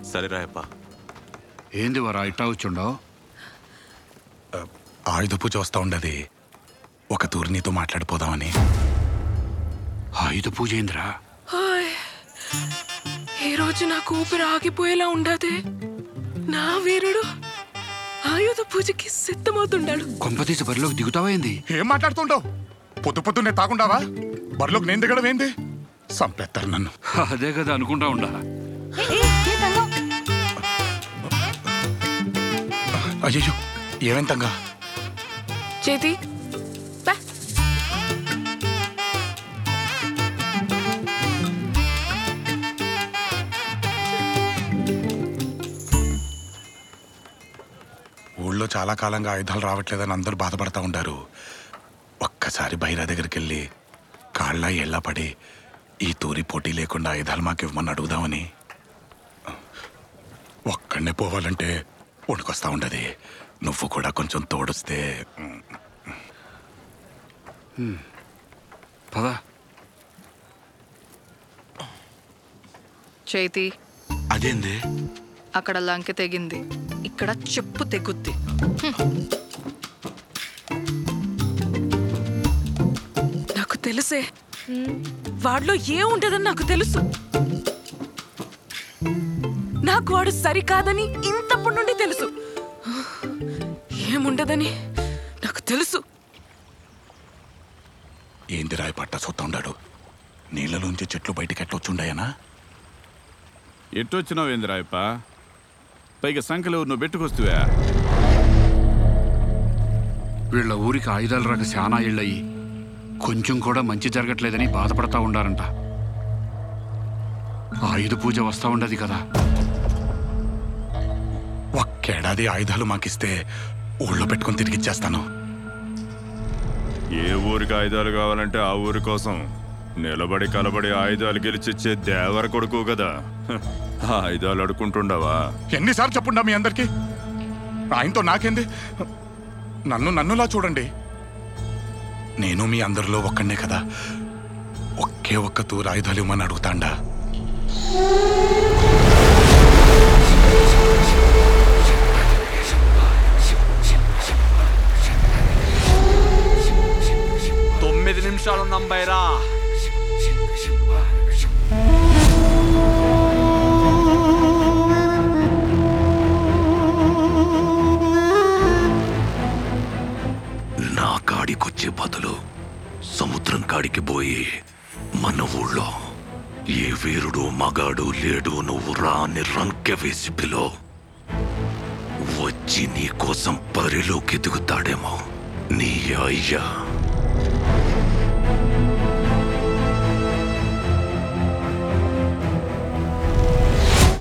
సరే రాయప్ప ఏంది వరా ఇట్టా వచ్చుండో ఆయుధ పూజ వస్తా ఉండదు ఒక తూరి నీతో మాట్లాడిపోదామని ఆయుధ పూజ ఏందిరా హాయ్ ఈ రోజు నాకు ఊపిరి ఆగిపోయేలా ఉండదే నా వీరుడు ఆయుధ పూజకి సిద్ధమవుతుండాడు కొంపతీసి బరిలోకి దిగుతావా ఏంది ఏం మాట్లాడుతుంటావు పొద్దు పొద్దున్నే తాగుండావా బరిలోకి నేను దిగడం ఏంది సంపేస్తారు నన్ను అదే కదా అనుకుంటా ఉండా అయ్యో ఏమెంతంగా చేతి బా. ఊళ్ళో చాలా కాలంగా ఆయుధాలు రావట్లేదని అందరూ బాధపడతా ఉంటారు ఒక్కసారి బైరా దగ్గరికి వెళ్ళి కాళ్ళ ఎళ్ళ పడి ఈ తూరి పోటీ లేకుండా ఆయుధాలు మాకు ఇవ్వమని అడుగుదామని ఒక్కడనే పోవాలంటే వణుకొస్తా ఉండదు నువ్వు కూడా కొంచెం తోడొస్తే పద చేతి అదేంది అక్కడ లంకె తెగింది ఇక్కడ చెప్పు తెగుద్ది నాకు తెలుసే వాడిలో ఏముంటదని నాకు తెలుసు నాకు వాడు సరికాదని ఇంతప్పటి నుండి తెలుసు ఏముండదని నాకు తెలుసు ఏంది రాయి పట్ట చూస్తా ఉన్నాడు నీళ్ళలోంచి చెట్లు బయటికి ఎట్లొచ్చుండాయనా ఎట్టొచ్చినావు ఏందిరాయప్ప పైగా సంఖ్యలో నువ్వు పెట్టుకొస్తువా వీళ్ళ ఊరికి ఆయుధాలు రాక శానా ఇళ్ళయి కొంచెం కూడా మంచి జరగట్లేదని బాధపడతా ఉండారంట ఆయుధ పూజ వస్తా ఉండదు కదా ఒక్కేడాది ఆయుధాలు మాకిస్తే ఊళ్ళో పెట్టుకొని తిరిగిచ్చేస్తాను ఏ ఊరికి ఆయుధాలు కావాలంటే ఆ ఊరి కోసం నిలబడి కలబడి ఆయుధాలు గెలిచిచ్చే దేవర కొడుకు కదా హ, ఆ ఆయుధాలు అడుకుంటుండవా ఎన్నిసార్లు చెప్పుండా మీ అందరికి ఆయనతో నాకేంది నన్ను నన్నులా చూడండి నేను మీ అందరిలో ఒక్కడే కదా ఒకే ఒక్క తూరు ఆయుధాలు ఇవ్వమని అడుగుతాండా తొమ్మిది నిమిషాలు ఉన్నాం బైరా నా కాడికొచ్చే బదులు సముద్రం కాడికి పోయి మన ఊళ్ళో ఏ వీరుడు మగాడు లేడు నువ్వు రాని రంకె వేసి పిలో వచ్చి నీ కోసం పరిలోకి దిగుతాడేమో నీ అయ్యా